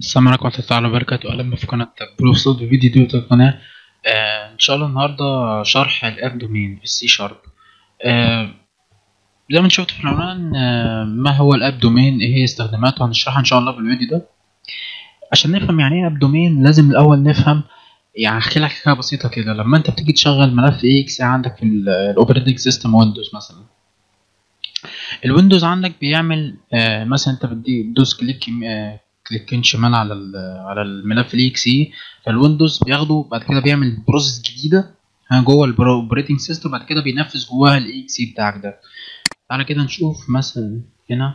السلام عليكم ورحمة الله تعالى وبركاته أهلا في قناة بلو صوت فيديو دي القناة آه إن شاء الله النهاردة شرح الأب دومين في السي شارب آه زي ما انت شفت في العنوان آه ما هو الأب دومين إيه هي استخداماته هنشرحها إن شاء الله في الفيديو ده عشان نفهم يعني إيه أب دومين لازم الأول نفهم يعني أحكي لك حاجة بسيطة كده لما أنت بتيجي تشغل ملف إيه إكس عندك في الأوبريتنج سيستم ويندوز مثلا الويندوز عندك بيعمل آه مثلا انت بتدوس كليك آه كليكين شمال على على الملف الاي اكس اي فالويندوز بياخده بعد كده بيعمل بروسيس جديده جوه الاوبريتنج سيستم بعد كده بينفذ جواها الاي اكس اي بتاعك ده تعالى كده نشوف مثلا هنا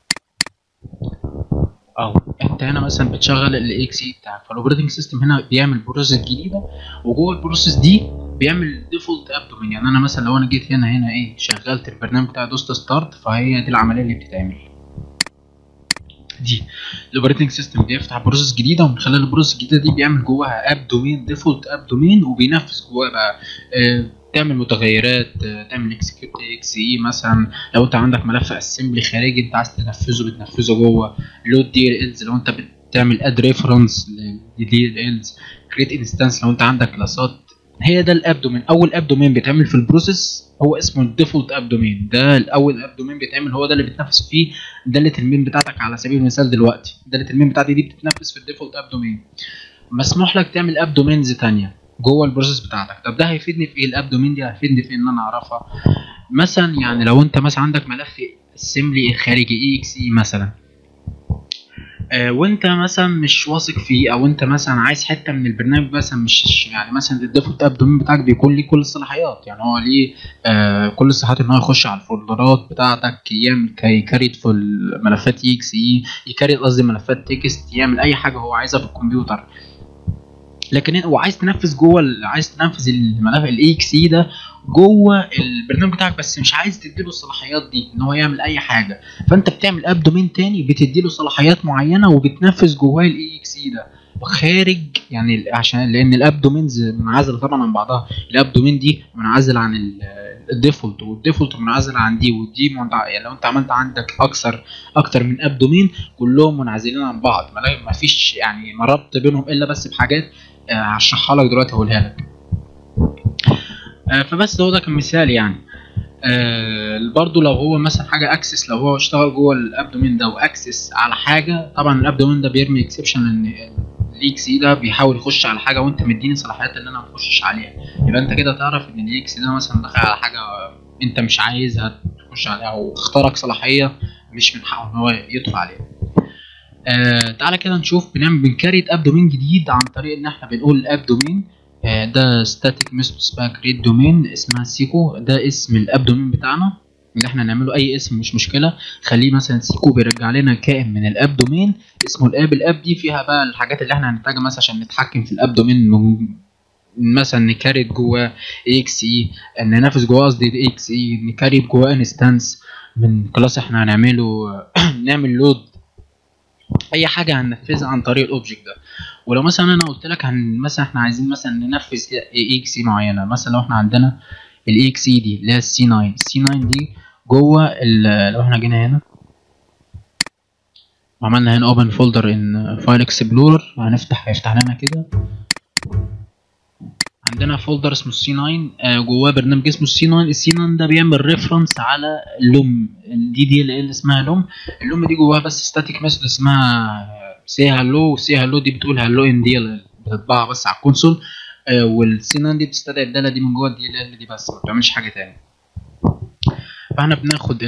اه انت هنا مثلا بتشغل الاي اكس اي بتاعك فالاوبريتنج سيستم هنا بيعمل بروسيس جديده وجوه البروسيس دي بيعمل ديفولت اب دومين يعني انا مثلا لو انا جيت هنا هنا ايه شغلت البرنامج بتاعي دوست ستارت فهي دي العمليه اللي بتتعمل دي الاوبريتنج سيستم بيفتح بروسيس جديده ومن خلال البروسيس الجديده دي بيعمل جواها اب دومين ديفولت اب دومين وبينفذ جواها بقى آه تعمل متغيرات آه تعمل اكسكيوت اكس اي مثلا لو انت عندك ملف اسمبلي خارجي انت عايز تنفذه بتنفذه جوه لود دي ال الز لو انت بتعمل اد ريفرنس لدي ال الز كريت انستانس لو انت عندك كلاسات هي ده الاب دومين اول اب دومين بيتعمل في البروسيس هو اسمه الديفولت اب دومين ده الاول اب دومين بيتعمل هو ده اللي بتنفذ فيه داله المين بتاعتك على سبيل المثال دلوقتي داله المين بتاعتي دي بتتنفذ في الديفولت اب دومين مسموح لك تعمل اب دومينز ثانيه جوه البروسيس بتاعتك طب ده هيفيدني في ايه الاب دومين دي هيفيدني في ان انا اعرفها مثلا يعني لو انت مثلا عندك ملف اسمبلي خارجي اي اكس اي مثلا آه وانت مثلا مش واثق فيه او انت مثلا عايز حته من البرنامج مثلا مش يعني مثلا الديفولت اب دومين بتاعك بيكون ليه كل الصلاحيات يعني هو ليه آه كل الصلاحيات ان هو يخش على الفولدرات بتاعتك يعمل يكريت في الملفات اي اكس اي يكريت قصدي ملفات تكست يعمل اي حاجه هو عايزها في الكمبيوتر لكن وعايز تنفذ جوه عايز تنفذ الملف الاي اكس اي ده جوه البرنامج بتاعك بس مش عايز تديله الصلاحيات دي ان هو يعمل اي حاجه فانت بتعمل اب دومين تاني بتديله صلاحيات معينه وبتنفذ جواه الاي اكس اي ده خارج يعني عشان لان الاب دومينز منعزله طبعا عن بعضها الاب دومين دي منعزله عن الديفولت والديفولت منعزله عن دي ودي يعني لو انت عملت عندك اكثر اكتر من اب دومين كلهم منعزلين عن بعض ما فيش يعني ربط بينهم الا بس بحاجات هشرحها لك دلوقتي هقولها لك فبس هو ده كان مثال يعني آه برضو لو هو مثلا حاجه اكسس لو هو اشتغل جوه الاب دومين ده واكسس على حاجه طبعا الاب دومين ده بيرمي اكسبشن ان الاكس اي ده بيحاول يخش على حاجه وانت مديني صلاحيات ان انا ما اخشش عليها يبقى انت كده تعرف ان الاكس ده مثلا دخل على حاجه انت مش عايزها تخش عليها او اخترق صلاحيه مش من حقه ان هو يدخل عليها آه تعالى كده نشوف بنعمل بنكريت اب دومين جديد عن طريق ان احنا بنقول اب دومين آه ده ستاتيك ميثود اسمها كريت دومين اسمها سيكو ده اسم الاب دومين بتاعنا اللي احنا نعمله اي اسم مش مشكله خليه مثلا سيكو بيرجع لنا كائن من الاب دومين اسمه الاب الاب دي فيها بقى الحاجات اللي احنا هنحتاجها مثلا عشان نتحكم في الاب دومين مثلا نكريت جواه اكس اي ننفذ جواه قصدي اكس اي نكريت جواه انستانس من كلاس احنا هنعمله نعمل لود اي حاجه هننفذها عن طريق الاوبجكت ده ولو مثلا انا قلت لك هن مثلا احنا عايزين مثلا ننفذ اي اكس اي معينه مثلا لو احنا عندنا الاي اكس اي دي اللي هي السي 9 السي 9 دي جوه لو احنا جينا هنا وعملنا هنا اوبن فولدر ان فايل اكسبلورر هنفتح هيفتح لنا كده عندنا فولدر اسمه السي 9 جواه برنامج اسمه السي 9 السي 9 ده بيعمل ريفرنس على لوم دي دي اللي اسمها لوم اللوم دي جواها بس ستاتيك ميثود اسمها سي هالو وسي هالو دي بتقول هالو ان دي بتطبعها بس على الكونسول والسي 9 دي بتستدعي الداله دي من جوه الدي ال ال دي بس ما بتعملش حاجه تاني فاحنا بناخد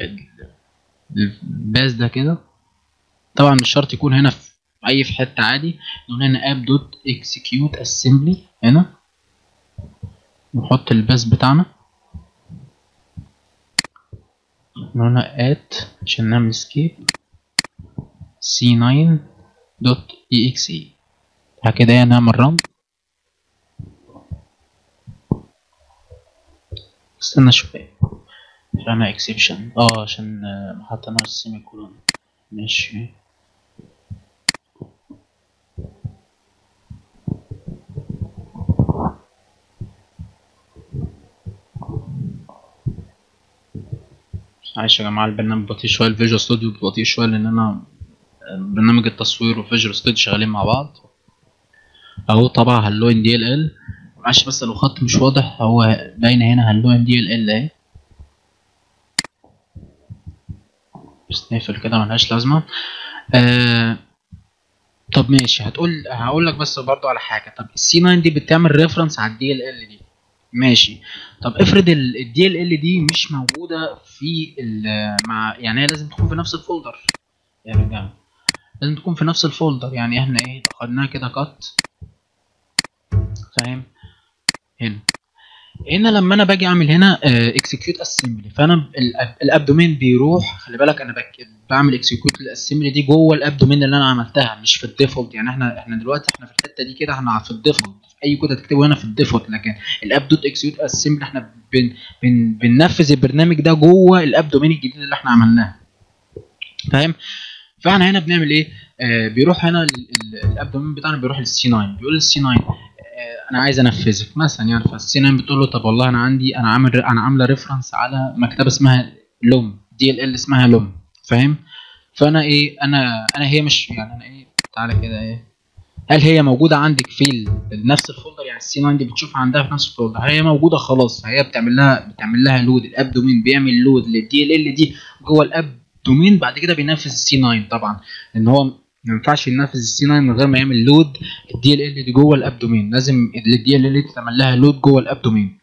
الباس ده كده طبعا مش شرط يكون هنا في اي في حته عادي نقول هنا اب دوت اكسكيوت اسمبلي هنا نحط الباس بتاعنا هنا ات عشان نعمل سكيب سي 9 دوت اي اكس اي كده نعمل رن استنى شوية عشان اكسبشن اه عشان ما حطيناش السيمي كولون ماشي معلش يا جماعه البرنامج بطيء شويه الفيجوال ستوديو بطيء شويه لان انا برنامج التصوير وفيجوال ستوديو شغالين مع بعض اهو طبعا هلو ان دي ال ال معلش بس لو خط مش واضح هو باين هنا هلو ان دي ال ال اهي بس نقفل كده ملهاش لازمه آه طب ماشي هتقول هقول لك بس برضو على حاجه طب السي 9 دي بتعمل ريفرنس على الدي ال ال دي ماشي طب افرض الدي ال ال دي مش موجوده في ال- مع يعني هي لازم تكون في نفس الفولدر يا رجاله لازم تكون في نفس الفولدر يعني احنا ايه لو خدناها كده كات فاهم هنا هنا لما انا باجي اعمل هنا اكسكيوت اسمبلي فانا الأب- الابدومين بيروح خلي بالك انا بك- بعمل اكسكيوت للاسمبلي دي جوه الابدومين اللي انا عملتها مش في الديفولت يعني احنا احنا دلوقتي احنا في الحته دي كده احنا في الديفولت اي كود هتكتبه هنا في الديفولت لكن الاب دوت اكسكيوت اسمبلي احنا بن بن بننفذ البرنامج ده جوه الابدومين الجديد اللي احنا عملناه فاهم فاحنا هنا بنعمل ايه آه بيروح هنا ال- ال- الابدومين بتاعنا بيروح للسي 9 بيقول للسي 9 آه انا عايز انفذك مثلا يعني فالسي 9 بتقول له طب والله انا عندي انا عامل انا عامله ريفرنس على مكتبه اسمها لوم دي ال ال اسمها لوم فاهم فانا ايه انا انا هي مش يعني انا ايه تعالى كده ايه هل هي موجوده عندك في ال- نفس الفولدر يعني السي 9 دي بتشوفها عندها في نفس الفولدر هي موجوده خلاص هي بتعمل لها بتعمل لها لود الاب دومين بيعمل لود للدي ال ال دي جوه الاب دومين بعد كده بينفذ السي 9 طبعا لان هو ما ينفعش ينفذ السي 9 من غير ما يعمل لود الدي ال ال دي جوه الاب دومين لازم الدي ال ال تعمل لها لود جوه الاب دومين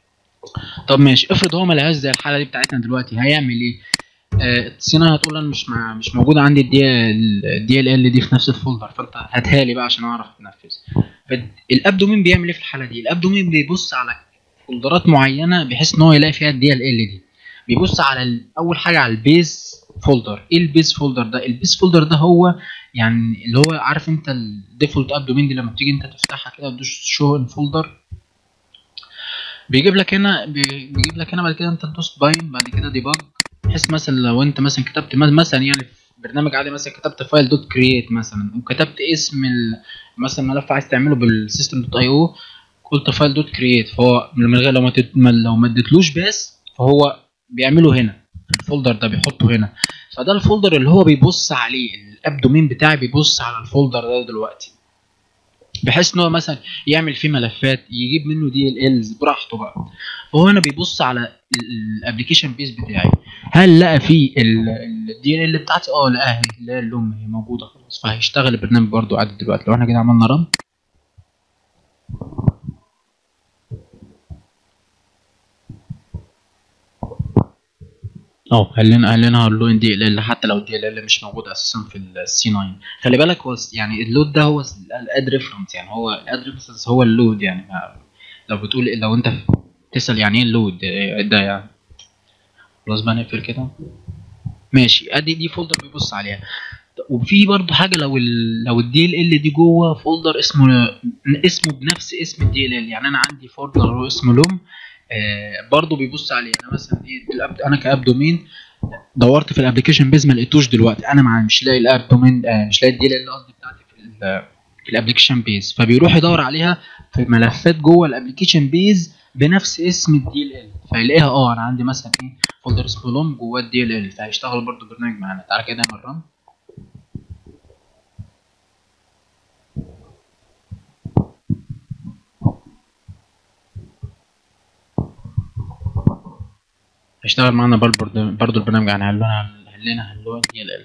طب ماشي افرض هو ما لهاش زي الحاله دي بتاعتنا دلوقتي هيعمل ايه آه، الصينيه هتقول انا مش مع مش موجوده عندي الدي الدي ال ال دي في نفس الفولدر فانت هاتها لي بقى عشان اعرف انفذ فالابدومين بيعمل ايه في الحاله دي الابدومين بيبص على فولدرات معينه بحيث ان هو يلاقي فيها الدي ال ال دي بيبص على ال- اول حاجه على البيز فولدر ايه البيز فولدر ده البيز فولدر ده هو يعني اللي هو عارف انت الديفولت اب دومين دي لما بتيجي انت تفتحها كده وتدوس شو ان فولدر بيجيب لك هنا بي- بيجيب لك هنا بعد كده انت تدوس باين بعد كده ديباج بحيث مثلا لو انت مثلا كتبت م- مثلا يعني في برنامج عادي مثلا كتبت فايل دوت كرييت مثلا وكتبت اسم ال- مثلا ملف عايز تعمله بالسيستم دوت اي او قلت فايل دوت كرييت فهو من غير لو ما تد... ما- لو ما اديتلوش بس فهو بيعمله هنا الفولدر ده بيحطه هنا فده الفولدر اللي هو بيبص عليه الاب دومين بتاعي بيبص على الفولدر ده دلوقتي بحيث ان هو مثلا يعمل فيه ملفات يجيب منه دي ال الز براحته بقى فهو هنا بيبص على الابلكيشن بيس بتاعي هل لقى فيه الدي ال ال بتاعتي اه لقاها اللي هي اللوم هي موجوده خلاص فهيشتغل البرنامج برضو عادي دلوقتي لو احنا كده عملنا رن اه خلينا خلينا هنلود دي ال ال حتى لو الدي ال ال مش موجود اساسا في السي 9 خلي بالك هو س- يعني اللود ده هو الاد ريفرنس يعني هو الاد ريفرنس هو اللود يعني ما- لو بتقول لو انت تسال يعني ايه اللود ده يعني خلاص بقى نقفل كده ماشي ادي دي فولدر بيبص عليها وفي برضه حاجه لو ال لو الدي ال ال دي جوه فولدر اسمه اسمه بنفس اسم الدي ال ال يعني انا عندي فولدر اسمه لوم آه برضه بيبص عليه انا مثلا ايه الأب- انا كاب دومين دورت في الابلكيشن بيز ما لقيتوش دلوقتي انا مع مش لاقي الاب دومين آه مش لاقي الدي ال ال قصدي بتاعتي في ال في الابلكيشن بيز فبيروح يدور عليها في ملفات جوه الابلكيشن بيز بنفس اسم الدي ال ال فيلاقيها اه انا عندي مثلا ايه فولدر اسمه لوم جواه الدي ال ال فهيشتغل برضه برنامج معانا تعالى كده نعمل رن هيشتغل معانا برضه برضه البرنامج يعني هلونا هلنا هلونا دي ال ال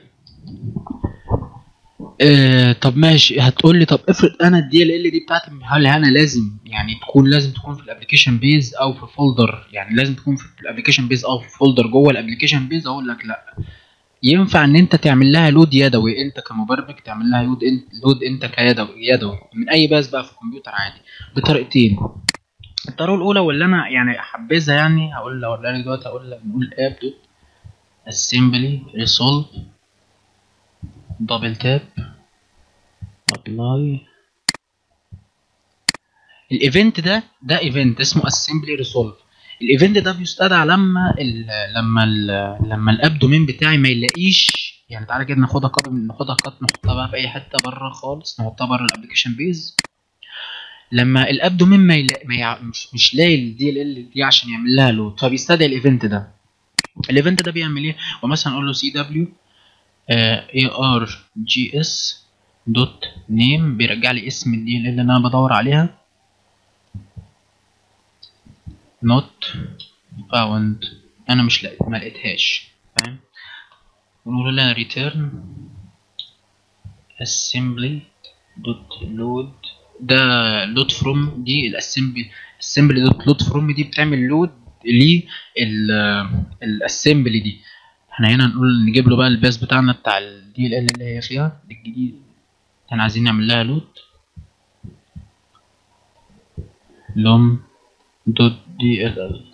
آه طب ماشي هتقول لي طب افرض انا الدي ال ال دي بتاعتي هل انا لازم يعني تكون لازم تكون في الابلكيشن بيز او في فولدر يعني لازم تكون في الابلكيشن بيز او في فولدر جوه الابلكيشن بيز اقول لك لا ينفع ان انت تعمل لها لود يدوي انت كمبرمج تعمل لها لود انت لود انت كيدوي يدوي من اي باز بقى في الكمبيوتر عادي بطريقتين الطريقه الاولى واللي انا يعني حبذها يعني هقول لو لك دلوقتي هقول لك نقول اب دوت اسمبلي ريسولف دبل تاب ابلاي الايفنت ده ده ايفنت اسمه اسمبلي ريسولف الايفنت ده بيستدعى لما ال لما ال لما الاب دومين بتاعي ما يلاقيش يعني تعالى كده ناخدها كوبي ناخدها كات نحطها بقى في اي حته بره خالص نحطها بره الابلكيشن بيز لما الاب دومين ما, يلا... ما يع... مش مش لاقي الدي ال ال دي عشان يعمل لها لود فبيستدعي الايفنت ده الايفنت ده بيعمل ايه ومثلا اقول له سي دبليو اي ار جي اس دوت نيم بيرجع لي اسم الدي ال اللي انا بدور عليها not found انا مش لقيت ما لقيتهاش فاهم ونقول لها return assembly دوت لود ده لود فروم دي الاسمبلي assembly دوت لود فروم دي بتعمل لود للاسمبلي دي احنا هنا نقول نجيب له بقى الباس بتاعنا بتاع الدي ال ال اللي هي فيها الجديد احنا عايزين نعمل لها لود لوم دوت دي ال ال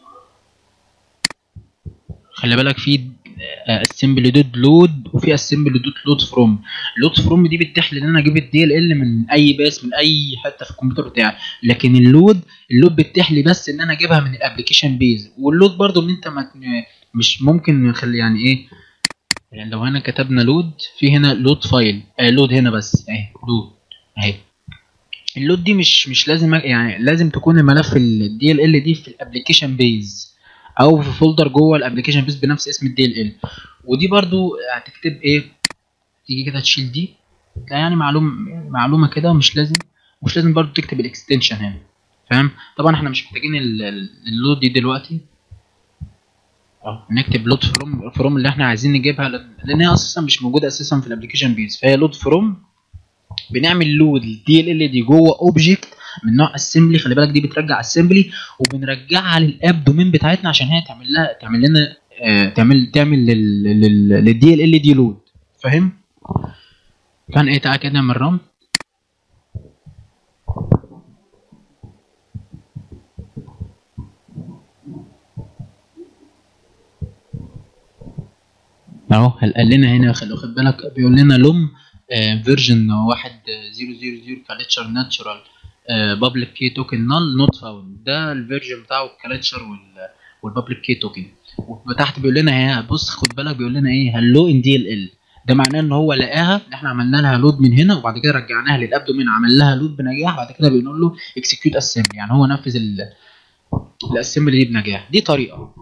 خلي بالك في اسمبلي دوت لود وفي اسمبلي دوت لود فروم لود فروم دي بتتيح لي ان انا اجيب الدي ال ال من اي باس من اي حته في الكمبيوتر بتاعي لكن اللود اللود بتتيح لي بس ان انا اجيبها من الابلكيشن بيز واللود برضو ان انت ما مش ممكن نخلي يعني ايه يعني لو هنا كتبنا لود في هنا لود فايل آه لود هنا بس اهي لود اهي اللود دي مش مش لازم يعني لازم تكون الملف الدي ال ال دي في الابلكيشن بيز او في فولدر جوه الابلكيشن بيز بنفس اسم الدي ال ال ودي برضو هتكتب ايه تيجي كده تشيل دي ده يعني معلوم معلومه كده مش لازم مش لازم برضو تكتب الاكستنشن هنا فاهم طبعا احنا مش محتاجين اللود دي دلوقتي اه نكتب لود فروم فروم اللي احنا عايزين نجيبها لان هي اساسا مش موجوده اساسا في الابلكيشن بيز فهي لود فروم بنعمل لود الدي ال ال دي جوه اوبجكت من نوع اسمبلي خلي بالك دي بترجع اسمبلي وبنرجعها للاب دومين بتاعتنا عشان هي تعمل لها تعمل لنا آه تعمل تعمل للدي ال ال دي لود فاهم كان ايه تعالى كده من الرام اهو قال لنا هنا خلي خد بالك بيقول لنا لوم فيرجن واحد زيرو زيرو زيرو كاليتشر ناتشورال بابليك كي توكن نال نوت فاوند ده الفيرجن بتاعه الكاليتشر والبابليك كي توكن وتحت بيقول لنا هي بص خد بالك بيقول لنا ايه هلو ان دي ال ال ده معناه ان هو لقاها ان احنا عملنا لها لود من هنا وبعد كده رجعناها للابدومين عمل لها لود بنجاح بعد كده بنقول له اكسكيوت اسمبلي يعني هو نفذ الاسمبلي دي بنجاح دي طريقه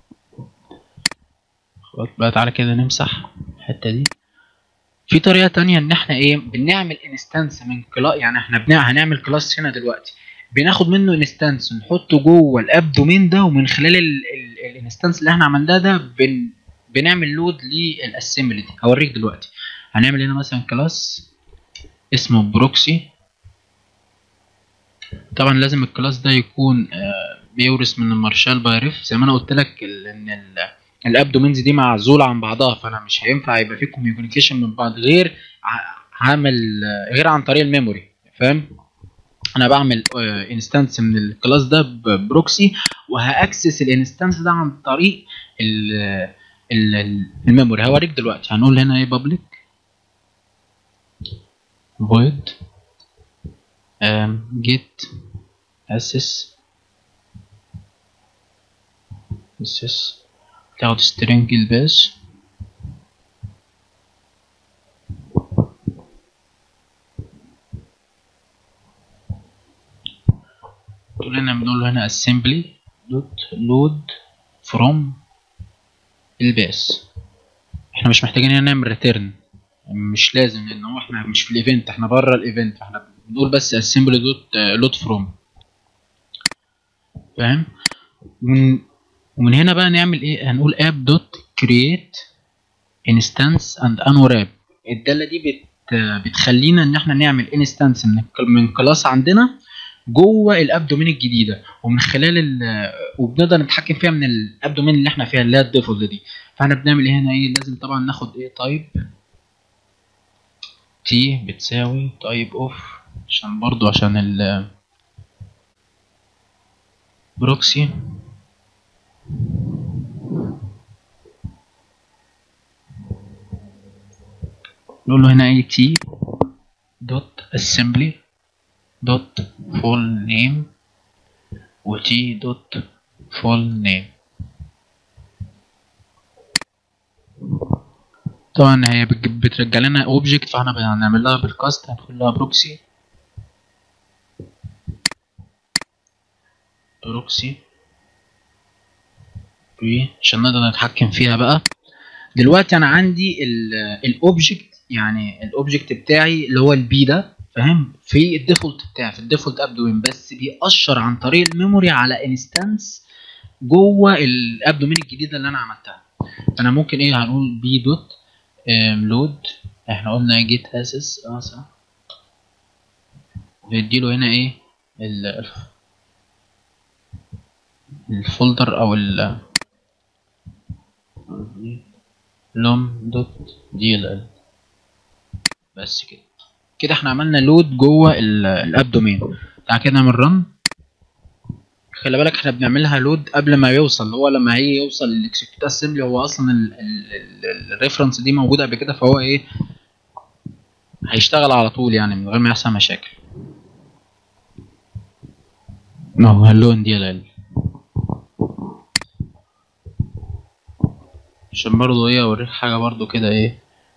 خلاص بقى تعالى كده نمسح الحته دي في طريقه تانية ان احنا ايه بنعمل انستانس من كلاس يعني احنا بنع... هنعمل كلاس هنا دلوقتي بناخد منه انستانس نحطه جوه الاب دومين ده ومن خلال الانستانس اللي احنا عملناه ده بن... بنعمل لود للاسمبلي دي هوريك دلوقتي هنعمل هنا مثلا كلاس اسمه بروكسي طبعا لازم الكلاس ده يكون بيورث من المارشال باي ريف زي ما انا قلت لك ان الاب دومينز دي معزوله عن بعضها فانا مش هينفع يبقى في كوميونيكيشن من بعض غير هعمل غير عن طريق الميموري فاهم انا بعمل انستانس من الكلاس ده ببروكسي وهاكسس الانستانس ده عن طريق الميموري هوريك دلوقتي هنقول هنا ايه بابليك void um, get access access تاخد string الباس تقول لنا بنقول له هنا assembly dot load from الباس احنا مش محتاجين هنا نعمل ريتيرن مش لازم لان هو احنا مش في الايفنت احنا بره الايفنت فاحنا بنقول بس assembly dot load from فاهم من ومن هنا بقى نعمل ايه هنقول app دوت create instance and unwrap الداله دي بت بتخلينا ان احنا نعمل انستانس من من كلاس عندنا جوه الاب دومين الجديده ومن خلال ال وبنقدر نتحكم فيها من الاب دومين اللي احنا فيها اللي هي الديفولت دي فاحنا بنعمل ايه هنا ايه لازم طبعا ناخد ايه تايب تي بتساوي تايب اوف عشان برضو عشان ال بروكسي نقول له هنا اي تي دوت assembly دوت full name و t دوت full name طبعا هي بترجع لنا اوبجكت فاحنا هنعمل لها بالكاست هندخل لها بروكسي بروكسي عشان نقدر نتحكم فيها بقى دلوقتي انا عندي الاوبجكت يعني الاوبجكت بتاعي اللي هو البي ده فاهم في الديفولت بتاعي في الديفولت اب دومين بس بيأشر عن طريق الميموري على انستانس جوه الاب دومين الجديده اللي انا عملتها انا ممكن ايه هنقول بي دوت لود احنا قلنا جيت اسس اه صح بيديله هنا ايه ال الفولدر او ال لوم دوت دي ال ال بس كده كده احنا عملنا لود جوه الاب دومين تعال كده نعمل رن خلي بالك احنا بنعملها لود قبل ما يوصل اللي هو لما هيجي يوصل للاكسكيوت اسمبلي هو اصلا الريفرنس دي موجوده قبل كده فهو ايه هيشتغل على طول يعني من غير ما يحصل مشاكل ما هو اللون دي ال عشان برضو ايه اوريك حاجه برضو كده ايه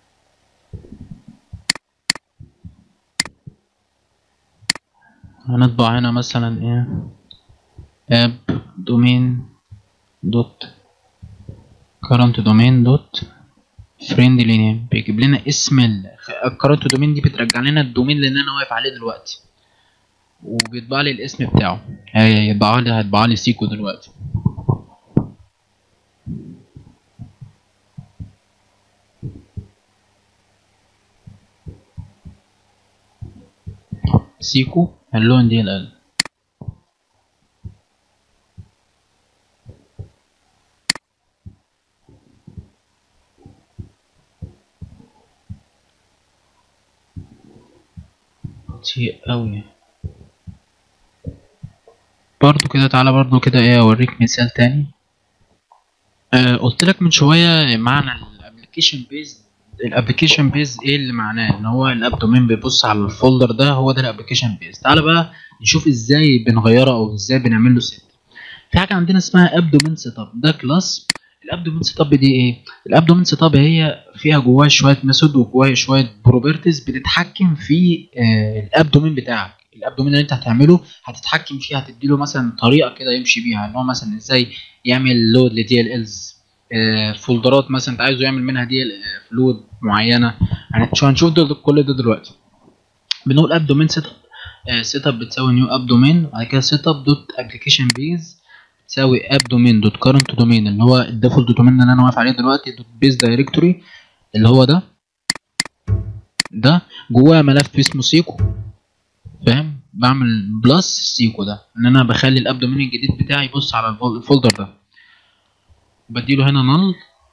هنطبع هنا مثلا ايه اب دومين دوت current domain دوت friendly name بيجيب لنا اسم ال current domain دي بترجع لنا الدومين اللي انا واقف عليه دلوقتي وبيطبع لي الاسم بتاعه هيطبع لي هيطبع لي سيكو دلوقتي سيكو اللون دي ال كتير قوي برضو كده تعالى برضو كده ايه اوريك مثال تاني آه قلت لك من شويه معنى الابلكيشن بيز الابلكيشن بيز ايه اللي معناه ان هو الاب دومين بيبص على الفولدر ده هو ده الابلكيشن بيز تعالى بقى نشوف ازاي بنغيره او ازاي بنعمل له سيت في حاجه عندنا اسمها اب دومين سيت اب ده كلاس الاب دومين سيت اب دي ايه الاب دومين سيت اب هي فيها جواها شويه ميثود وجواها شويه بروبرتيز بتتحكم في آه الاب دومين بتاعك الاب دومين اللي انت هتعمله هتتحكم فيه هتديله مثلا طريقه كده يمشي بيها ان هو مثلا ازاي يعمل لود لدي ال الز فولدرات مثلا انت عايزه يعمل منها دي لود معينه هنشوف ده كل ده دلوقتي بنقول اب دومين سيت اب سيت اب بتساوي نيو اب دومين وبعد كده سيت اب دوت ابلكيشن بيز بتساوي اب دومين دوت كارنت دومين اللي هو الديفولت دومين اللي انا واقف عليه دلوقتي دوت بيز دايركتوري اللي هو ده ده جواه ملف اسمه سيكو فاهم بعمل بلس سيكو ده ان انا بخلي الاب دومين الجديد بتاعي يبص على الفولدر ده بديله هنا نل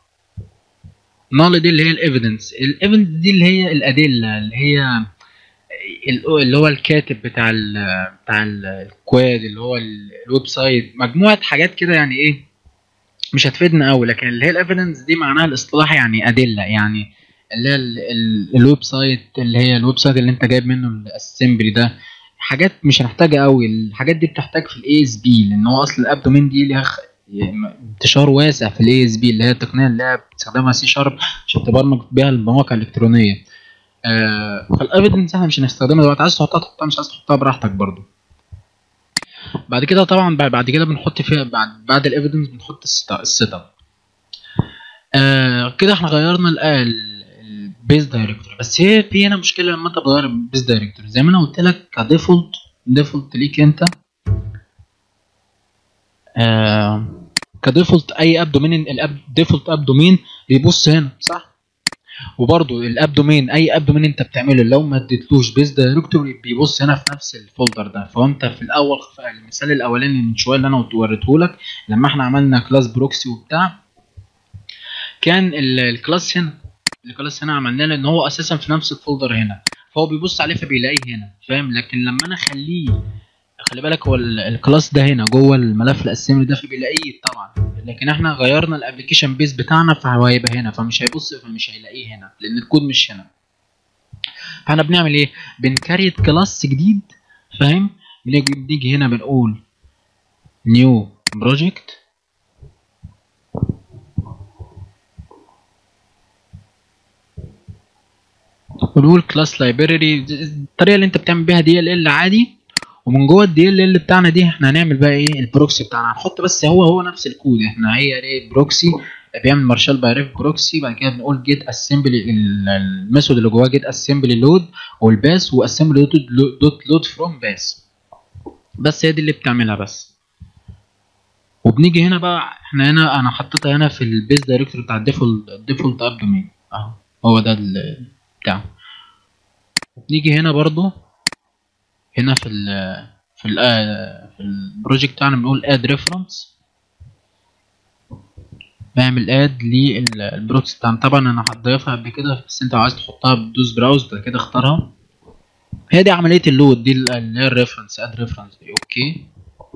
نل دي اللي هي الايفيدنس الايفيدنس دي اللي هي الادله اللي هي اللي هو الكاتب بتاع ال بتاع الكواد اللي هو الويب سايت مجموعه حاجات كده يعني ايه مش هتفيدنا قوي لكن اللي هي الايفيدنس دي معناها الاصطلاح يعني ادله يعني اللي هي الويب سايت اللي هي الويب سايت اللي انت جايب منه الاسمبلي ده حاجات مش هنحتاجها قوي الحاجات دي بتحتاج في الاي اس بي لان هو اصل الاب دومين دي ليها انتشار واسع في الاي اس بي اللي هي التقنيه اللي هي بتستخدمها سي شارب عشان تبرمج بيها المواقع الالكترونيه آه فالافيدنس احنا مش هنستخدمها دلوقتي عايز تحطها تحطها مش عايز تحطها براحتك برضو بعد كده طبعا بعد كده بنحط فيها بعد بعد الايفيدنس بنحط السيت اب آه كده احنا غيرنا البيز دايركتوري بس هي في هنا مشكله لما انت بتغير البيز دايركتوري زي ما انا قلت لك كديفولت ديفولت ليك انت آه كديفولت اي اب دومين الاب ديفولت اب دومين بيبص هنا صح وبرده الاب دومين اي اب دومين انت بتعمله لو ما اديتلوش بيز دايركتوري بيبص هنا في نفس الفولدر ده فانت في الاول في المثال الاولاني من شويه اللي انا وريته لك لما احنا عملنا كلاس بروكسي وبتاع كان الكلاس هنا الكلاس هنا عملنا له ان هو اساسا في نفس الفولدر هنا فهو بيبص عليه فبيلاقيه هنا فاهم لكن لما انا اخليه خلي بالك هو الكلاس ده هنا جوه الملف الاسمبلي ده فبيلاقيه طبعا لكن احنا غيرنا الابلكيشن بيز بتاعنا فهو هيبقى هنا فمش هيبص فمش هيلاقيه هنا لان الكود مش هنا فاحنا بنعمل ايه بنكريت كلاس جديد فاهم بنيجي بنيجي هنا بنقول نيو بروجكت ونقول كلاس لايبراري الطريقه اللي انت بتعمل بيها دي ال ال عادي ومن جوه الدي ال ال بتاعنا دي احنا هنعمل بقى ايه البروكسي بتاعنا هنحط بس هو هو نفس الكود احنا هي ايه بروكسي بيعمل مارشال باي ريف بروكسي بعد كده بنقول جيت اسمبلي الميثود اللي جواه جيت اسمبلي لود والباس واسمبلي دوت لود فروم باس بس هي دي اللي بتعملها بس وبنيجي هنا بقى احنا هنا انا حطيتها هنا في البيز دايركتوري بتاع الديفولت الديفولت اب دومين اهو هو ده ال- بتاعه وبنيجي هنا برضو هنا في ال في ال في البروجكت بتاعنا بنقول اد ريفرنس بعمل اد للبروكس بتاعنا طبعا انا هضيفها قبل كده بس انت لو عايز تحطها بتدوس براوز بعد كده اختارها هي دي عمليه اللود دي اللي هي الريفرنس اد ريفرنس دي اوكي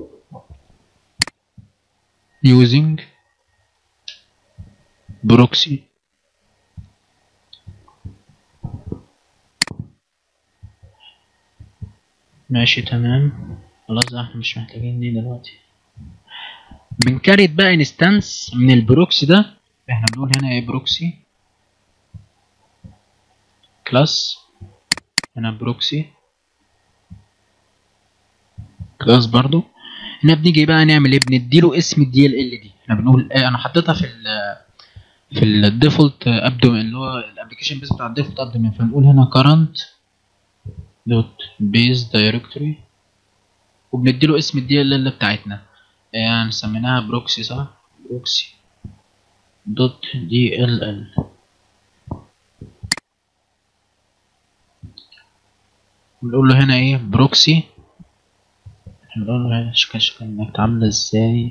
using proxy ماشي تمام خلاص ده احنا مش محتاجين دي دلوقتي بنكريت بقى انستانس من البروكسي ده احنا بنقول هنا ايه بروكسي كلاس هنا بروكسي كلاس برضو هنا بنيجي بقى نعمل ايه بنديله اسم الدي ال ال دي احنا بنقول ايه انا حطيتها في ال في الديفولت ابدومين اللي هو الابلكيشن بيز بتاع الديفولت ابدومين فنقول هنا current دوت بيز دايركتوري وبنديله اسم الدي ال ال بتاعتنا يعني سميناها بروكسي صح بروكسي دوت دي ال ال بنقول له هنا ايه بروكسي نقول له هنا شكل شكل انك عاملة ازاي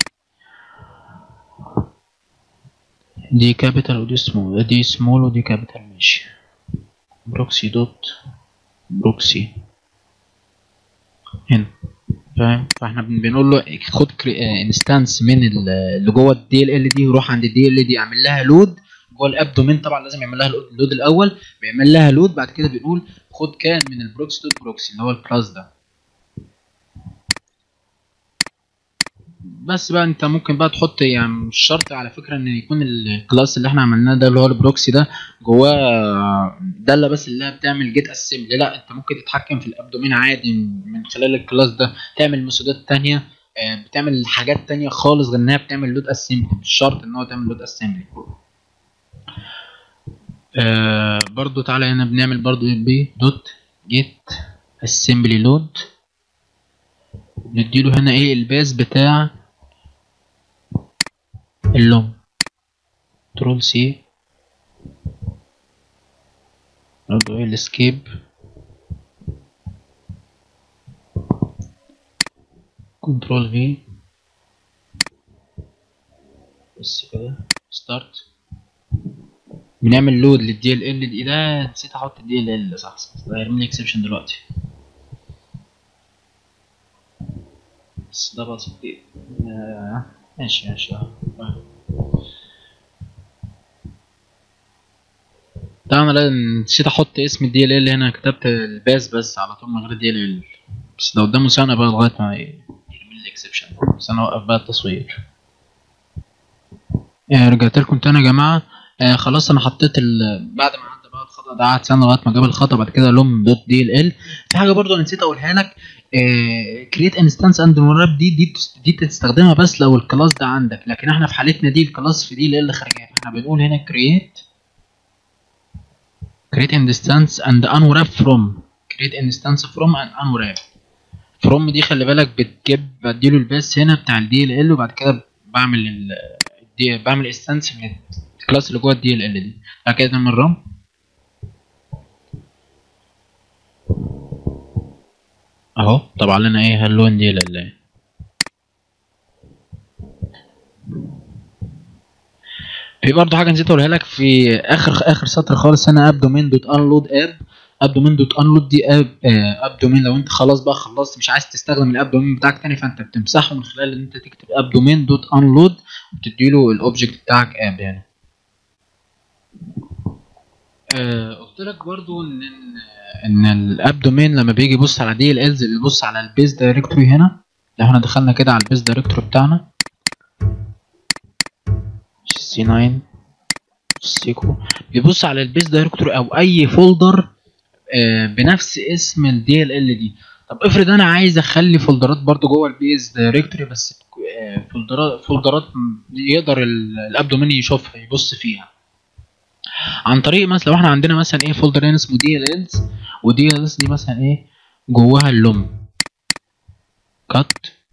دي كابيتال ودي سمول دي سمول ودي كابيتال ماشي بروكسي دوت بروكسي هنا فاهم فاحنا بن- بنقول له خد انستانس من ال- اللي جوه الدي ال ال دي وروح عند الدي ال دي اعمل لها لود جوه الاب دومين طبعا لازم يعمل لها اللود الاول بيعمل لها لود بعد كده بنقول خد كان من البروكسي دوت بروكسي اللي هو الكلاس ده بس بقى انت ممكن بقى تحط يعني مش شرط على فكره ان يكون الكلاس اللي احنا عملناه ده اللي هو البروكسي ده جواه داله بس اللي هي بتعمل جيت اسمبلي لا انت ممكن تتحكم في الابدومين عادي من خلال الكلاس ده تعمل مسودات تانية آه، بتعمل حاجات تانية خالص غير انها بتعمل لود اسمبلي مش شرط ان هو تعمل لود اسمبلي آه برضو تعالى هنا بنعمل برضو بي دوت جيت اسمبلي لود نديله هنا ايه الباس بتاع اللوم كنترول سي برضو ايه الاسكيب كنترول في بس كده ستارت بنعمل لود للدي ال ال دي ده نسيت احط الدي ال ال صح صح ده هيرمي لي اكسبشن دلوقتي بس ده بسيط آه، ماشي ماشي اه طبعا انا نسيت احط اسم الدي ال ال هنا كتبت الباس بس على طول من غير الدي ال ال بس ده قدامه سنه بقى لغايه ما يعمل لي اكسبشن بس انا اوقف بقى التصوير آه، رجعت لكم تاني يا جماعه آه خلاص انا حطيت ال... بعد ما عدى بقى الخطا ده قعد سنه لغايه ما جاب الخطا بعد كده لوم دوت دي ال ال في حاجه برضو انا نسيت اقولها لك كريت انستانس اند راب دي دي بتست- دي تستخدمها بس لو الكلاس ده عندك لكن احنا في حالتنا دي الكلاس في دي ال ال خارجيه احنا بنقول هنا كريت create instance and unwrap from create instance from and unwrap from دي خلي بالك بتجيب بديله الباس هنا بتاع الدي ال ال وبعد كده بعمل ال دي بعمل انستانس من الكلاس اللي جوه الدي ال ال دي بعد كده نعمل رام اهو طبع لنا ايه هاللون دي ال ال في برضه حاجه نسيت اقولها لك في اخر اخر سطر خالص هنا اب دومين دوت انلود اب اب دومين دوت انلود دي اب اب دومين لو انت خلاص بقى خلصت مش عايز تستخدم الاب دومين بتاعك تاني فانت بتمسحه من خلال ان انت تكتب اب دومين دوت انلود وتديله الاوبجكت بتاعك اب يعني آه قلت لك برضو ان ان الاب دومين لما بيجي يبص على دي ال الز بيبص على البيز دايركتوري هنا لو احنا دخلنا كده على البيز دايركتوري بتاعنا سي 9 سيكو بيبص على البيز دايركتوري او اي فولدر آه، بنفس اسم الدي ال ال دي طب افرض انا عايز اخلي فولدرات برضو جوه البيز دايركتوري بس تك- آه، فولدرات فولدرات يقدر ال- الابدومين يشوفها يبص فيها عن طريق مثلا لو احنا عندنا مثلا ايه فولدر هنا اسمه دي ال الز ودي ال دي مثلا ايه جواها اللوم كات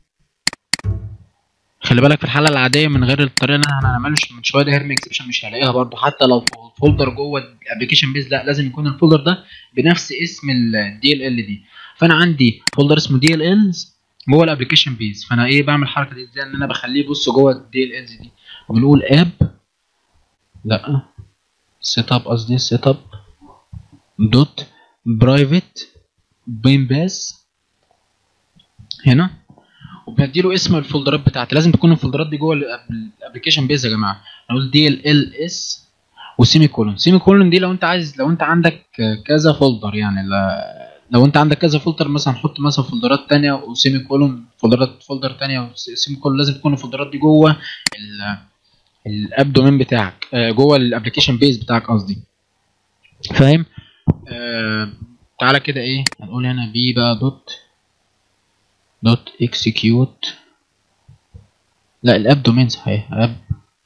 خلي بالك في الحاله العاديه من غير الطريقه اللي احنا هنعمله من شويه ده هيرمي اكسبشن مش هلاقيها برضو حتى لو فولدر جوه الابلكيشن بيز لا لازم يكون الفولدر ده بنفس اسم الدي ال ال دي فانا عندي فولدر اسمه دي ال الز جوه الابلكيشن بيز فانا ايه بعمل الحركه دي ازاي ان انا بخليه يبص جوه الدي ال الز دي وبنقول اب لا سيت اب قصدي سيت اب دوت برايفت بين باس هنا وبنديله اسم الفولدرات بتاعتي لازم تكون الفولدرات دي جوه الابلكيشن بيز يا جماعه نقول دي ال ال اس وسيمي كولون سيمي كولون دي لو انت عايز لو انت عندك كذا فولدر يعني لا لو انت عندك كذا فولدر مثلا حط مثلا فولدرات تانية وسيمي كولون فولدرات فولدر تانية وسيمي كولون لازم تكون الفولدرات دي جوه ال- الاب دومين بتاعك آه، جوه الابلكيشن بيز بتاعك قصدي فاهم آه تعالى كده ايه هنقول هنا بي بقى دوت دوت اكسكيوت لا الاب دومين صحيح اب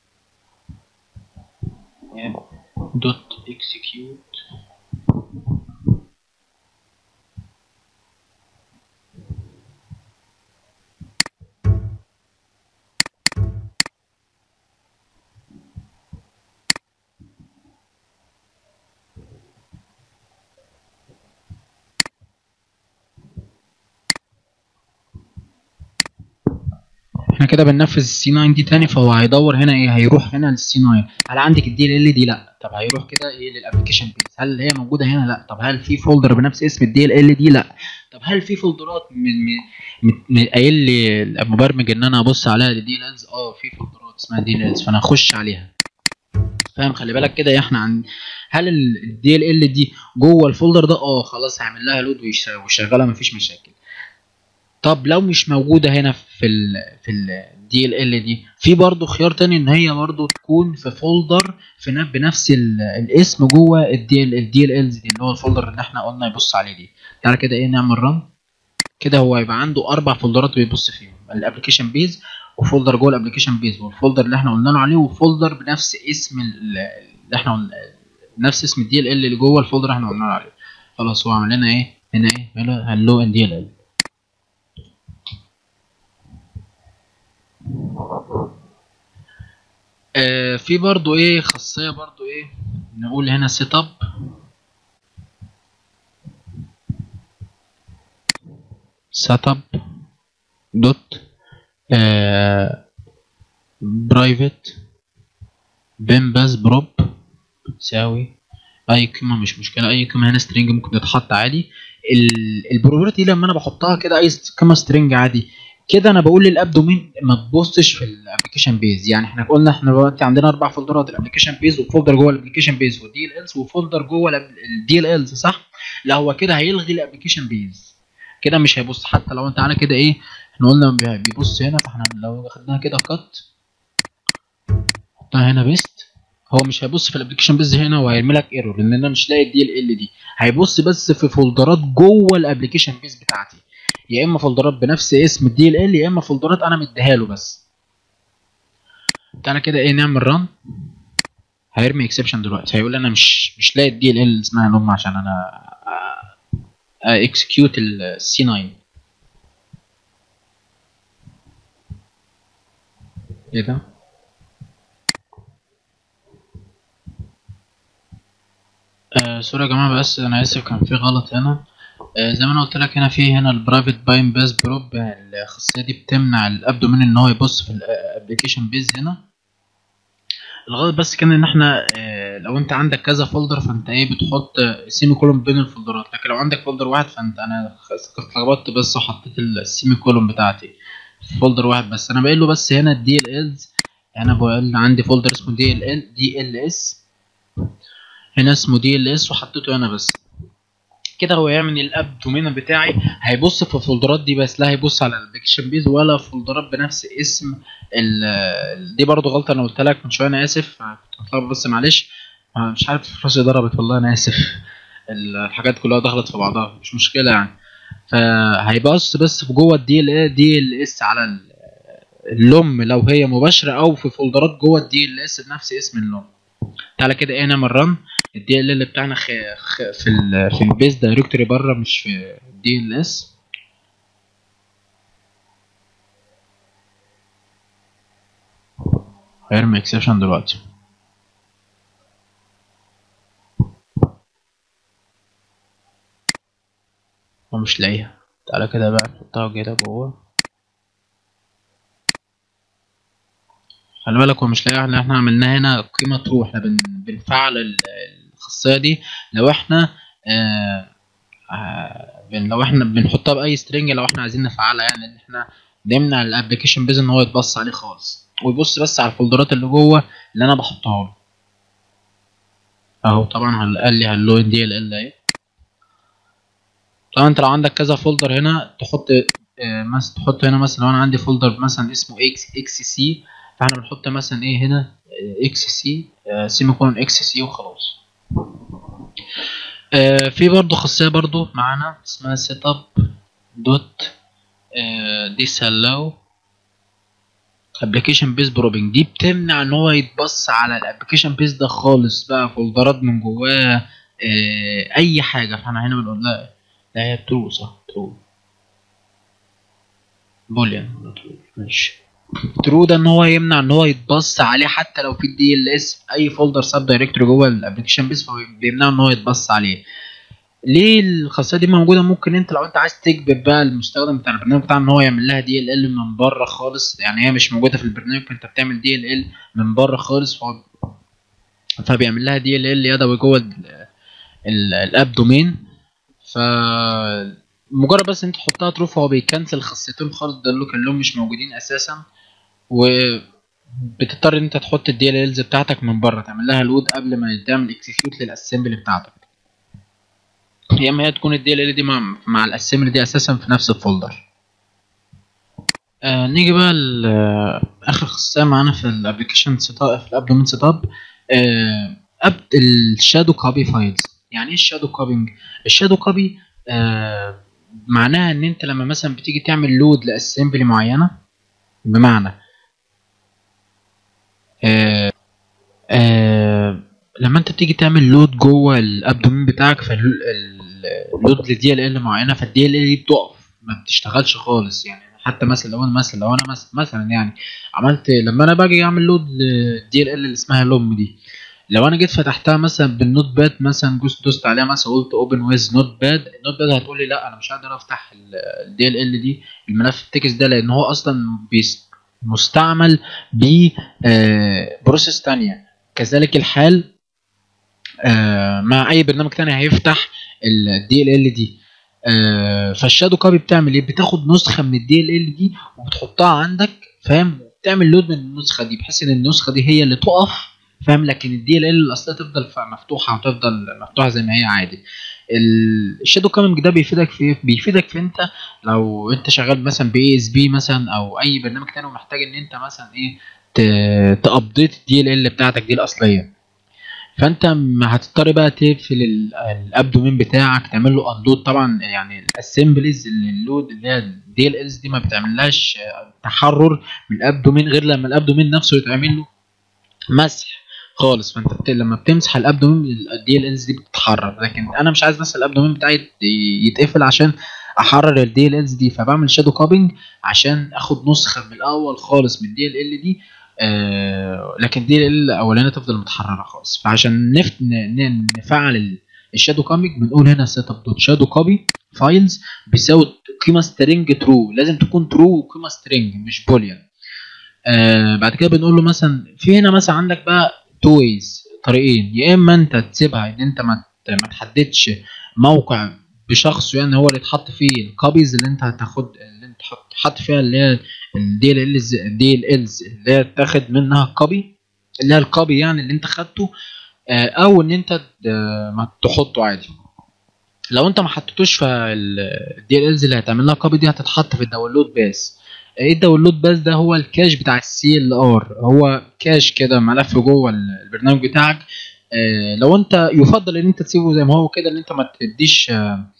دوت اكسكيوت احنا كده بننفذ السي 9 دي تاني فهو هيدور هنا ايه هيروح هنا للسي 9 هل عندك الدي ال ال دي لا طب هيروح كده ايه للابلكيشن بيز هل هي موجوده هنا لا طب هل في فولدر بنفس اسم الدي ال ال دي لا طب هل في فولدرات من من من قايل لي المبرمج ان انا ابص عليها الدي ال الز اه في فولدرات اسمها دي ال الز فانا اخش عليها فاهم خلي بالك كده احنا عن هل الدي ال ال دي جوه الفولدر ده اه خلاص هعمل لها لود ويشغلها مفيش مشاكل طب لو مش موجوده هنا في ال في الدي ال ال دي في برضو خيار تاني ان هي برضو تكون في فولدر في نف- بنفس ال- الاسم جوه الدي ال الدي ال الز دي اللي هو الفولدر اللي احنا قلنا يبص عليه دي تعالى كده ايه نعمل رن كده هو يبقى عنده اربع فولدرات بيبص فيهم الابلكيشن بيز وفولدر جوه الابلكيشن بيز والفولدر اللي احنا قلنا له عليه وفولدر بنفس اسم ال- اللي احنا قلنا نفس اسم الدي ال ال اللي جوه الفولدر اللي احنا قلنا له عليه خلاص هو عمل لنا ايه هنا ايه هنا هلو ان دي ال ال آه في برضو ايه خاصية برضو ايه نقول هنا سيت اب سيت اب دوت برايفت بين باس بروب بتساوي اي قيمة مش مشكلة اي قيمة هنا سترينج ممكن تتحط عادي البروبرتي لما انا بحطها كده اي قيمة سترينج عادي كده انا بقول للاب دومين ما تبصش في الابلكيشن بيز يعني احنا قلنا احنا دلوقتي عندنا اربع فولدرات الابلكيشن بيز وفولدر جوه الابلكيشن بيز ودي ال الز وفولدر جوه الدي ال الز صح لا هو كده هيلغي الابلكيشن بيز كده مش هيبص حتى لو انت على كده ايه احنا قلنا بي- بيبص هنا فاحنا لو خدناها كده كات حطها هنا بيست هو مش هيبص في الابلكيشن بيز هنا وهيرمي لك ايرور لان انا مش لاقي الدي ال ال دي هيبص بس في فولدرات جوه الابلكيشن بيز بتاعتي يا اما فولدرات بنفس اسم الدي ال ال يا اما فولدرات انا مديها له بس تعالى كده ايه نعمل ران هيرمي اكسبشن دلوقتي هيقول انا مش مش لاقي الدي ال ال اسمها لهم عشان انا اكسكيوت السي 9 ايه ده آه سوري يا جماعه بس انا اسف كان في غلط هنا آه زي ما انا قلت لك هنا في هنا البرايفت باين باس بروب الخاصيه دي بتمنع الابدومين ان هو يبص في الابلكيشن بيز هنا الغلط بس كان ان احنا آه لو انت عندك كذا فولدر فانت ايه بتحط سيمي كولوم بين الفولدرات لكن لو عندك فولدر واحد فانت انا اتلخبطت بس وحطيت السيمي كولوم بتاعتي في فولدر واحد بس انا بقول له بس هنا الدي ال الز انا بقول عندي فولدر اسمه دي ال ال دي ال اس هنا اسمه دي ال اس وحطيته هنا بس كده هو يعمل الاب دومين بتاعي هيبص في الفولدرات دي بس لا هيبص على الابلكيشن بيز ولا فولدرات بنفس اسم ال دي برضو غلطه انا قلت لك من شويه انا اسف كنت متلخبط بس معلش مش عارف راسي ضربت والله انا اسف الحاجات كلها دخلت في بعضها مش مشكله يعني فهيبص بس في جوه الدي ال دي ال اس على اللوم لو هي مباشره او في فولدرات جوه الدي ال اس بنفس اسم اللوم تعالى كده ايه نعمل رن الدي ال ال بتاعنا خ... خ... في ال في البيز دايركتوري بره مش في الدي ال اس هيرمي اكسبشن دلوقتي هو مش لاقيها تعالى كده بقى نحطها كده جوه خلي بالك هو مش لاقيها اللي احنا عملناها هنا قيمة ترو احنا بن... بنفعل ال- الخاصية دي لو احنا آه آه بن... لو احنا بنحطها بأي سترينج لو احنا عايزين نفعلها يعني ان احنا نمنع الابلكيشن بيز ان هو يتبص عليه خالص ويبص بس على الفولدرات اللي جوه اللي انا بحطها له اهو طبعا هل- قال لي هلو ان دي ال ال اهي طبعا انت لو عندك كذا فولدر هنا تحط آه، مثلا تحط هنا مثلا لو انا عندي فولدر مثلا اسمه اكس اكس سي فاحنا بنحط مثلا ايه هنا اكس سي سيمي كولون اكس سي وخلاص آه، في برضو خاصيه برضو معانا اسمها سيت اب دوت ديسالو ابلكيشن بيز بروبنج دي بتمنع ان هو يتبص على الابلكيشن بيز ده خالص بقى فولدرات من جواه آه، اي حاجه فاحنا هنا بنقول لها لا هي ترو صح ترو بوليان ماشي ترو ده ان هو يمنع ان هو يتبص عليه حتى لو في الدي ال اس اي فولدر سب دايركتوري جوه الابلكيشن بيس فهو بيمنع ان هو يتبص عليه ليه الخاصيه دي موجوده ممكن انت لو انت عايز تجبر بقى المستخدم بتاع البرنامج بتاعنا ان هو يعمل لها دي ال ال من بره خالص يعني هي مش موجوده في البرنامج فانت بتعمل دي ال ال من بره خالص فهو فبيعمل لها دي ال ال يدوي جوه ال- ال- الاب دومين ف مجرد بس انت تحطها ترو فهو بيكنسل خاصيتين خالص ده اللي كلهم مش موجودين اساسا و بتضطر ان انت تحط الدي ال الز بتاعتك من بره تعمل لها لود قبل ما تعمل اكسكيوت للاسمبلي بتاعتك يا اما هي تكون الدي ال ال دي مع, مع الاسمبلي دي اساسا في نفس الفولدر آه نيجي بقى ل اخر خاصيه معانا في الابلكيشن سيت اب في الاب دومين سيت اب آه اب الشادو كوبي فايلز يعني ايه الشادو كوبينج الشادو كوبي آه معناها ان انت لما مثلا بتيجي تعمل لود لاسمبلي معينه بمعنى آه آه لما انت بتيجي تعمل لود جوه الابدومين بتاعك فاللود لدي ال ال معينه فالدي ال ال دي بتقف ما بتشتغلش خالص يعني حتى مثلا لو انا مثلا لو انا مثلا مثلا يعني عملت لما انا باجي اعمل لود للدي ال ال اللي اسمها لوم دي لو انا جيت فتحتها مثلا بالنوت باد مثلا جوست دوست عليها مثلا قلت اوبن ويز نوت باد النوت باد هتقول لي لا انا مش قادر افتح الدي ال ال دي الملف التكست ده لان هو اصلا بيس مستعمل ب بروسيس تانية كذلك الحال آه، مع اي برنامج تاني هيفتح الدي ال ال دي آه، فالشادو كوبي بتعمل ايه بتاخد نسخه من الدي ال ال دي وبتحطها عندك فاهم وبتعمل لود من النسخه دي بحيث ان النسخه دي هي اللي تقف فاهم لكن الدي ال ال الاصليه تفضل ف- مفتوحه وتفضل مفتوحه زي ما هي عادي ال- الشادو كومينج ده بيفيدك في إيه؟ بيفيدك في انت لو انت شغال مثلا باي اس بي مثلا او اي برنامج تاني ومحتاج ان انت مثلا ايه تابديت الدي ال ال بتاعتك دي الاصليه فانت م- هتضطر بقى تقفل ال- الابدومين بتاعك تعمل له انلود طبعا يعني الاسمبليز اللي اللود اللي هي الدي ال الز دي ما بتعملهاش آه، تحرر من الابدومين غير لما الابدومين نفسه يتعمل له مسح خالص فانت بت... لما بتمسح الابدومين الدي ال الز دي بتتحرر لكن انا مش عايز بس الابدومين بتاعي يت- يتقفل عشان احرر الدي ال الز دي فبعمل شادو كوبينج عشان اخد نسخه من الاول خالص من الدي ال ال دي آه لكن دي الاولانيه تفضل متحرره خالص فعشان نفت ن- ن- نفعل ال- الشادو كوبينج بنقول هنا سيت اب دوت شادو كوبي فايلز بيساوي قيمه سترينج ترو لازم تكون ترو وقيمه سترينج مش بوليان آه بعد كده بنقول له مثلا في هنا مثلا عندك بقى تو ويز طريقين يا اما انت تسيبها ان انت ما ت- ما تحددش موقع بشخصه يعني هو اللي يتحط فيه الكوبيز اللي انت هتاخد اللي انت حط حط فيها اللي هي الدي ال الز الدي ال الز اللي هي تاخد منها كوبي اللي هي الكوبي يعني اللي انت خدته آه، او ان انت ت- ما تحطه عادي لو انت ما حطيتوش فالدي ال الز اللي هتعمل لها كوبي دي هتتحط في الداونلود باس ايه الداونلود باس ده هو الكاش بتاع السي ال ار هو كاش كده ملف جوه البرنامج بتاعك آه، لو انت يفضل ان انت تسيبه زي ما هو كده ان انت ما تديش آه،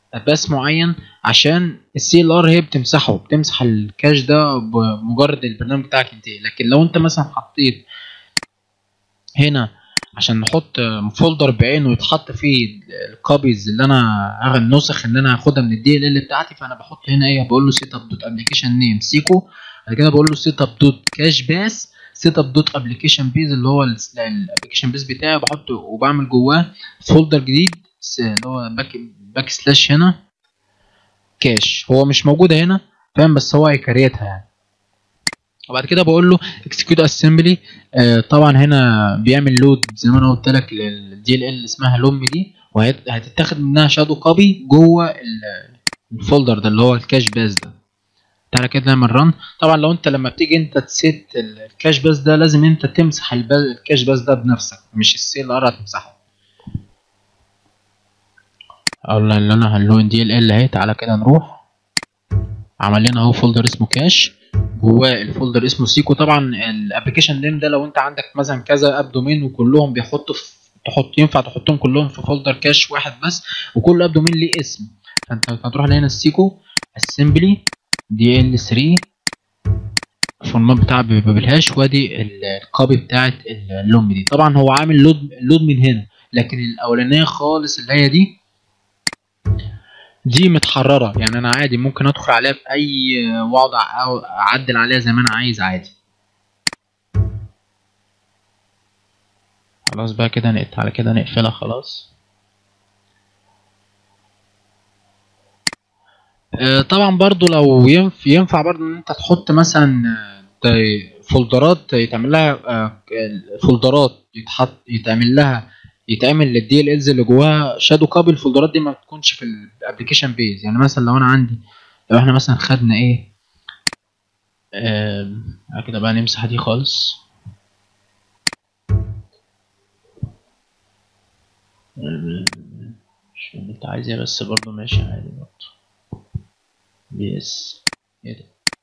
باس معين عشان السي ال ار هي بتمسحه بتمسح الكاش ده بمجرد البرنامج بتاعك ينتهي لكن لو انت مثلا حطيت هنا عشان نحط فولدر بعينه يتحط فيه الكوبيز اللي انا النسخ اللي انا هاخدها من الدي ال ال بتاعتي فانا بحط هنا ايه بقول له سيت اب دوت ابلكيشن نيم سيكو بعد كده بقول له سيت اب دوت كاش باس سيت اب دوت ابلكيشن بيز اللي هو الابلكيشن بيز بتاعي بحطه وبعمل جواه فولدر جديد اللي هو باك باك سلاش هنا كاش هو مش موجوده هنا فاهم بس هو هيكريتها يعني وبعد كده بقول له اكسكيوت اسمبلي آه طبعا هنا بيعمل لود زي ما انا قلت لك للدي ال ال اسمها لوم دي وهتتاخد منها شادو كوبي جوه الفولدر ده اللي هو الكاش باس ده تعالى كده نعمل رن طبعا لو انت لما بتيجي انت تسيت الكاش باس ده لازم انت تمسح الكاش باس ده بنفسك مش السي ال ار هتمسحه اقول اللي انا هنلون دي ال ال اهي تعالى كده نروح عمل لنا اهو فولدر اسمه كاش جواه الفولدر اسمه سيكو طبعا الابلكيشن نيم ده لو انت عندك مثلا كذا اب دومين وكلهم بيحطوا في تحط ينفع تحطهم كلهم في فولدر كاش واحد بس وكل اب دومين ليه اسم فانت هتروح هنا السيكو اسمبلي دي ال 3 الفورمات بتاعها بيبقى بالهاش وادي الكوبي بتاعت اللوم دي طبعا هو عامل لود لود من هنا لكن الاولانيه خالص اللي هي دي دي متحرره يعني انا عادي ممكن ادخل عليها باي وضع او اعدل عليها زي ما انا عايز عادي خلاص بقى كده نقت على كده نقفلها خلاص طبعا برضو لو ينفع, ينفع برضو ان انت تحط مثلا فولدرات يتعمل لها فولدرات يتحط يتعمل لها يتعمل للدي ال الز اللي جواها شادو كابل الفولدرات دي ما بتكونش في الابلكيشن بيز يعني مثلا لو انا عندي لو احنا مثلا خدنا ايه آه كده بقى نمسح دي خالص مش انت عايز ايه بس برضه ماشي عادي برضه بيس ايه ده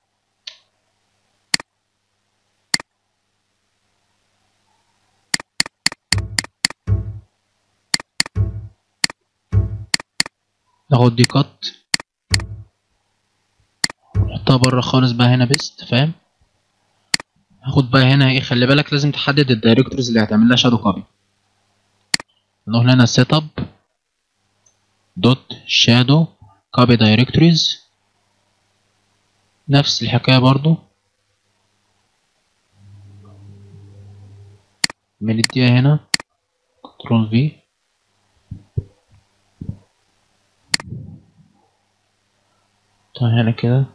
ناخد دي كات نحطها بره خالص بقى هنا بيست فاهم هاخد بقى هنا ايه خلي بالك لازم تحدد الدايركتوريز اللي هتعمل لها شادو كوبي نروح هنا سيت اب دوت شادو كوبي دايركتوريز نفس الحكايه برضو بنديها هنا كنترول في طيب هنا كده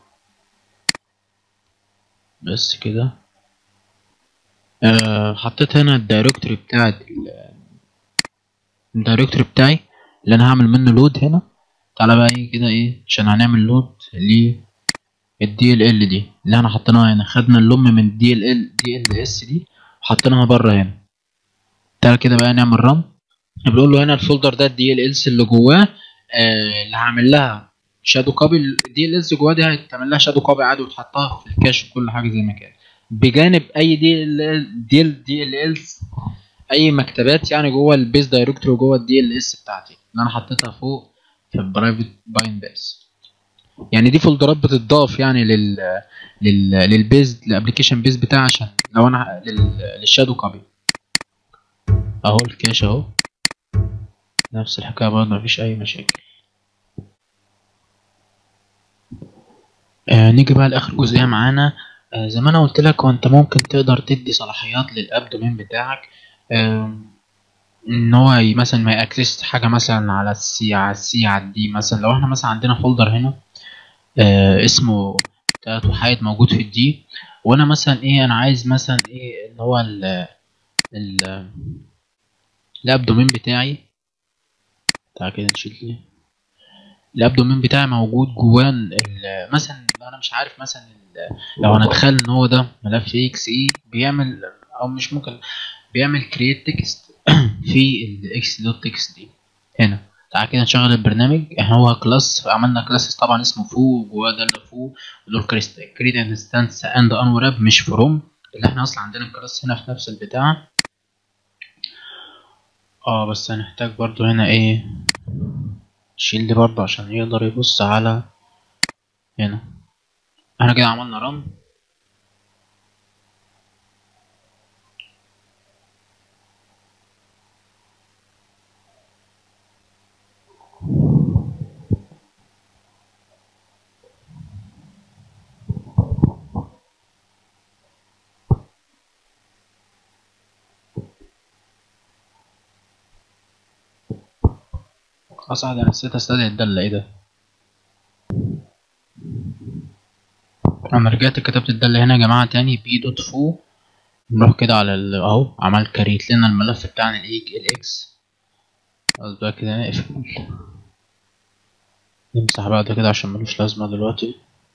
بس كده أه حطيت هنا الدايركتوري بتاعت الدايركتوري بتاعي اللي انا هعمل منه لود هنا تعالى بقى ايه كده ايه عشان هنعمل لود للدي ال ال دي اللي احنا حطيناها هنا خدنا اللم من الدي ال ال دي ال اس دي وحطيناها بره هنا تعالى كده بقى نعمل رن بنقول له هنا الفولدر ده الدي ال اس اللي جواه آه اللي هعمل لها شادو كوبي الدي ال اس جواه دي هتعمل لها شادو كوبي عادي وتحطها في الكاش وكل حاجه زي ما كان بجانب اي دي ال دي ال دي ال اس اي مكتبات يعني جوه البيز دايركتوري جوه الدي ال اس بتاعتي اللي انا حطيتها فوق في البرايفت باين بيز يعني دي فولدرات بتضاف يعني لل لل للبيز الابلكيشن بيز بتاعي عشان لو انا للشادو كوبي اهو الكاش اهو نفس الحكايه برضه مفيش اي مشاكل آه نيجي بقى لاخر جزئيه معانا آه زي ما انا قلت لك وانت ممكن تقدر تدي صلاحيات للاب دومين بتاعك آه ان هو مثلا ما ياكسس حاجه مثلا على السي على السي على الدي مثلا لو احنا مثلا عندنا فولدر هنا آه اسمه تلات وحيد موجود في الدي وانا مثلا ايه انا عايز مثلا ايه اللي هو ال ال الاب دومين بتاعي تعالى كده نشيل الاب دومين بتاعي موجود جواه مثلا انا مش عارف مثلا لو انا اتخيل ان هو ده ملف اكس اي بيعمل او مش ممكن بيعمل كرييت تكست في الاكس دوت تكست دي هنا تعالى كده نشغل البرنامج احنا هو كلاس عملنا كلاس طبعا اسمه فو جواه ده اللي فو ودول كريت انستانس اند انوراب مش فروم اللي احنا اصلا عندنا الكلاس هنا في نفس البتاع اه بس هنحتاج برضو هنا ايه شيل دي برضه عشان يقدر يبص على هنا احنا كده عملنا رن اصعد انا نسيت استدعي الدالة ايه ده انا رجعت كتبت الدالة هنا يا جماعة تاني بي دوت فو نروح كده على ال- اهو عمل كريت لنا الملف بتاعنا الاي الاكس خلاص بقى كده نقفل نمسح بقى ده كده عشان ملوش لازمة دلوقتي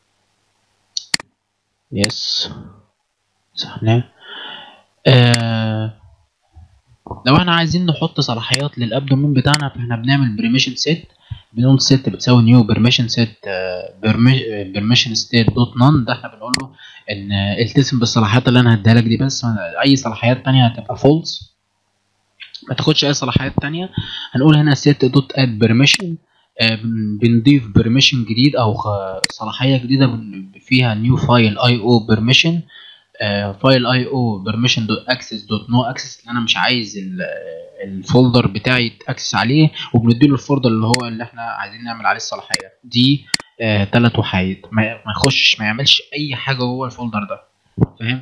يس مسحناه آه لو احنا عايزين نحط صلاحيات للابدومين بتاعنا فاحنا بنعمل بريميشن سيت بنقول سيت بتساوي نيو بريميشن سيت بريميشن ستيت دوت نون ده احنا بنقول له ان التزم بالصلاحيات اللي انا هديها لك دي بس ما- اي صلاحيات تانية هتبقى فولس ما تاخدش اي صلاحيات تانية هنقول هنا set دوت اد بيرميشن بنضيف بيرميشن جديد او خ- صلاحيه جديده بن- فيها نيو فايل اي او بيرميشن فايل اي او بيرميشن دوت اكسس دوت نو اكسس اللي انا مش عايز ال- الفولدر بتاعي يتاكسس عليه وبنديله الفولدر اللي هو اللي احنا عايزين نعمل عليه الصلاحيه دي آه تلات وحيد ما ما يخشش ما يعملش اي حاجه جوه الفولدر ده فاهم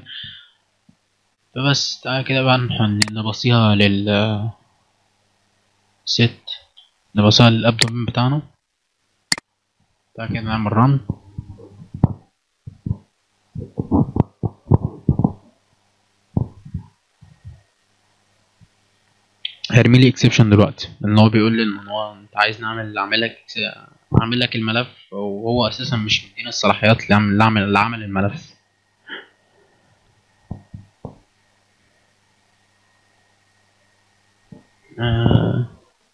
فبس تعالى كده بقى نح- نبصيها لل ست نبصيها للابدومين بتاعنا تعالى كده نعمل رن هيرمي لي اكسبشن دلوقتي لان هو بيقول لي ان هو انت عايز نعمل اعمل لك اعمل لك الملف وهو اساسا مش مدينا الصلاحيات اللي عمل اللي عمل اللي عمل الملف اه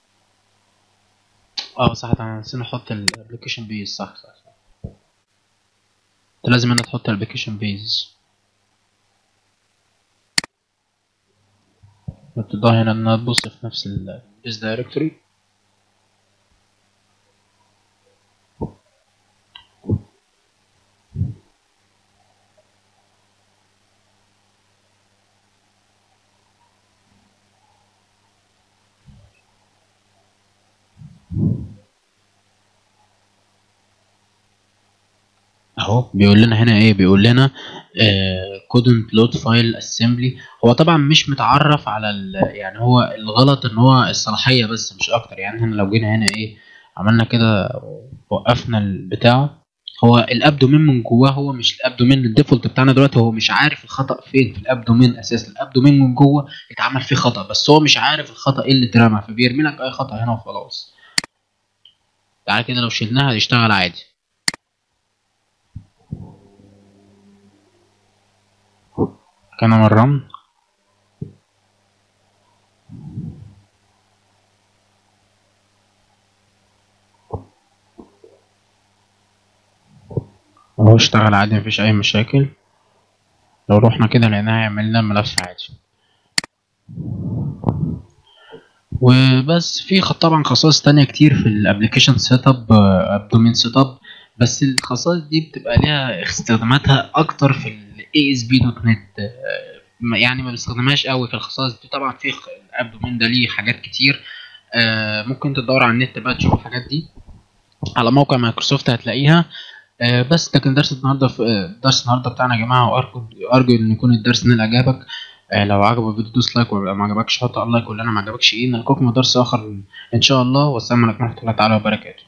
اه صح انا نسينا نحط الابلكيشن بيز صح صح صح انت لازم انا تحط الابلكيشن بيز بتضاهي هنا انها تبص في نفس البيز دايركتوري اهو بيقول لنا هنا ايه بيقول لنا كودنت لود فايل اسمبلي هو طبعا مش متعرف على ال يعني هو الغلط ان هو الصلاحيه بس مش اكتر يعني احنا لو جينا هنا ايه عملنا كده وقفنا البتاع هو الابدومين من جواه هو مش الابدومين الديفولت بتاعنا دلوقتي هو مش عارف الخطا فين في الابدومين اساسا الابدومين من جوه اتعمل فيه خطا بس هو مش عارف الخطا ايه اللي اترمى فبيرمي لك اي خطا هنا وخلاص تعالى كده لو شلناها هتشتغل عادي كان مرام اهو اشتغل عادي مفيش اي مشاكل لو رحنا كده لقيناها يعمل لنا ملف عادي وبس في خ- طبعا خصائص تانية كتير في الابلكيشن سيت اب ابدومين سيت اب بس الخصائص دي بتبقى ليها استخداماتها اكتر في الاي اس بي دوت نت يعني ما بستخدمهاش قوي في الخصائص دي طبعا في خ- الابدومين ده ليه حاجات كتير آه، ممكن تدور على النت بقى تشوف الحاجات دي على موقع مايكروسوفت هتلاقيها آه، بس ده كان درس النهارده في آه، درس النهارده بتاعنا يا جماعه وارجو ارجو ان يكون الدرس نال اعجابك آه، لو عجبك الفيديو دوس لايك ولو ما عجبكش حط لايك ولا انا ما عجبكش ايه نلقاكم في درس اخر ان شاء الله والسلام عليكم ورحمه الله تعالى وبركاته